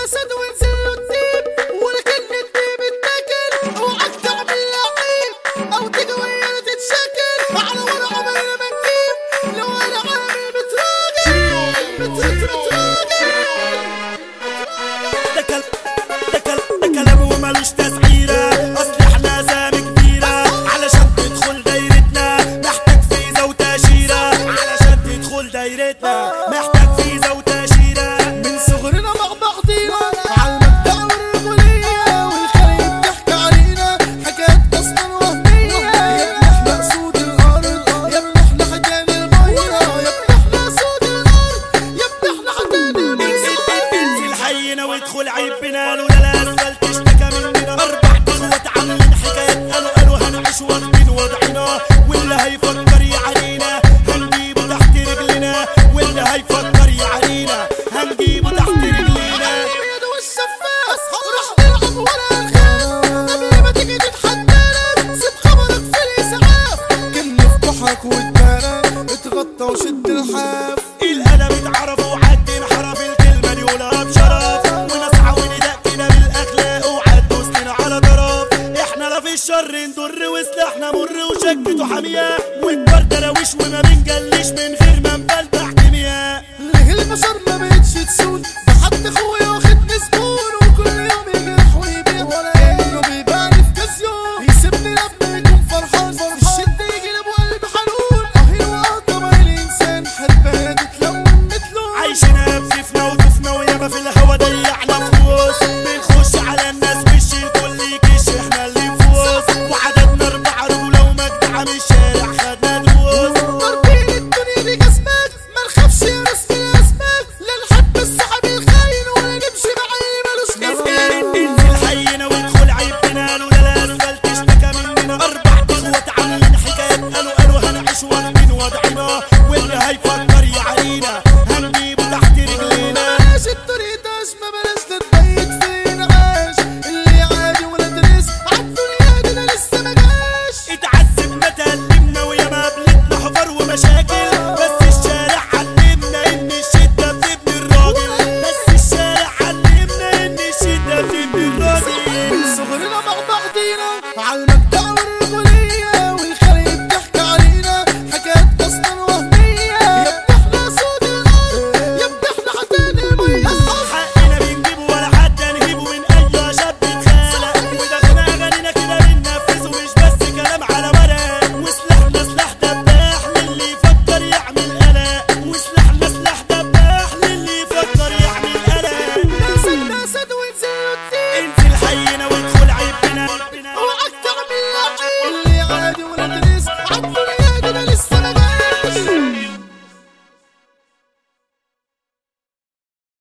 الاسد وانزل له الديب ولكن الديب اتاكل اوعك تعمل لعيب او تجي ويانا تتشكل على ورا عمرنا ما نجيب لو انا عامل بتراجل بتراجل ده كل ده كل ده كلام ومالوش تسعيرة أصل احنا سامي كبيرة علشان تدخل دايرتنا محتاج فيزا وتأشيرة علشان تدخل دايرتنا محتاج فيزا وتأشيرة من صغرنا مع بعضينا على المبدأ والرجولية والخليج بتحكي علينا حكايات أصلا وهمية يا ابن احنا أسود الأرض يا ابن احنا حيتان المية يا ابن احنا أسود الأرض يا ابن احنا حيتان المية انزل حينا وادخل عيب بنا لولا الاسفلت اشتكى مننا اربع اخوات عاملين حكايات قالوا قالوا هنعيش واخدين وضعنا واللي هيفكر يعانينا هنجيبه تحت رجلنا واللي هيفكر يعانينا هنجيبه تحت رجلنا الابيض والشفاف راح نلعب ولا نخاف قبل ما تيجي تتحدانا سيب خبرك في الاسعاف كن في بحرك واتبارى اتغطى وشد الحاف القلم اتعرف وعد انحرف الكلمة دي قولها بشرف ونسعى وندق كده بالاخلاق وعد وسطنا على طرف احنا لا في الشر نضر وسلاحنا مر وشكته حامية والبر دراويش وما بنجليش من غير ما نبلبع كيمياء ليه البشر ما بقتش تسود ده حد اخويا واخدني زبون وكل يوم يجرح ويبيع ولا انه بيبان في كاس يوم يسيبني لما يكون فرحان في الشدة يقلب وقلب حنون اهي وقطة ما الانسان حربانة تتلون مثله عايشين بسيفنا وطفنا وياما في الهوا ضيعنا فلوس